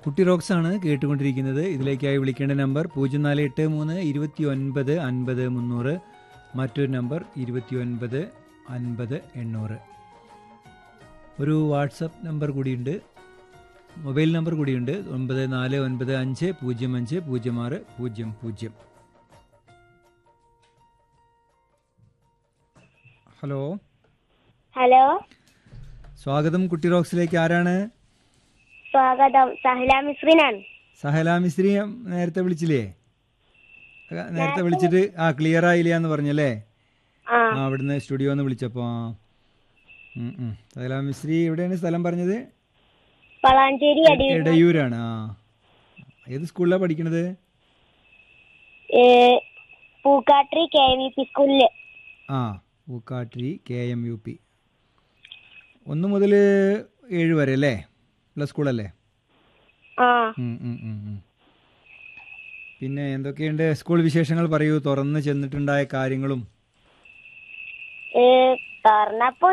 കുട്ടി റോക്സ് ആണ് കേട്ടുകൊണ്ടിരിക്കുന്നത് ഇതിലേക്കായി വിളിക്കേണ്ട നമ്പർ പൂജ്യം നാല് എട്ട് മൂന്ന് ഇരുപത്തി ഒൻപത് അൻപത് മുന്നൂറ് മറ്റൊരു നമ്പർ ഇരുപത്തി ഒൻപത് അൻപത് എണ്ണൂറ് ഒരു വാട്സപ്പ് നമ്പർ കൂടിയുണ്ട് മൊബൈൽ നമ്പർ കൂടിയുണ്ട് ഒൻപത് നാല് ഒൻപത് അഞ്ച് പൂജ്യം അഞ്ച് പൂജ്യം ആറ് പൂജ്യം പൂജ്യം ഹലോ ഹലോ സ്വാഗതം കുട്ടി റോക്സിലേക്ക് ആരാണ് സ്വാഗതം സഹല മിസ്രിനാണ് സഹല മിസ്ത്രി നേരത്തെ വിളിച്ചില്ലേ അ- നേരത്തെ വിളിച്ചിട്ട് ആ ക്ലിയർ ആയില്ല എന്ന് പറഞ്ഞല്ലേ ആ ആ അവിടുന്ന് സ്റ്റുഡിയോ എന്ന് വിളിച്ചപ്പോ ആ ഉം, ഉം. സഹല മിസ്ത്രി എവിടെയാണ് സ്ഥലം പറഞ്ഞത് വളാഞ്ചേരി അടി എടയൂരാണ് ആ ഏത് സ്കൂളിലാണ് പഠിക്കണത് ഏ, പൂക്കാട്രി കെ വി പി സ്കൂളില് ആ Pookkattiri K M U P ഒന്ന് മുതൽ ഏഴ് വരെ അല്ലേ ഉള്ള സ്കൂളല്ലേ ആ ഉം, ഉം, ഉം, ഉം. പിന്നെ എന്തൊക്കെയുണ്ട് സ്കൂൾ വിശേഷങ്ങൾ പറയൂ തുറന്ന് ചെന്നിട്ടുണ്ടായ കാര്യങ്ങളും ഏ, തുറന്നപ്പോ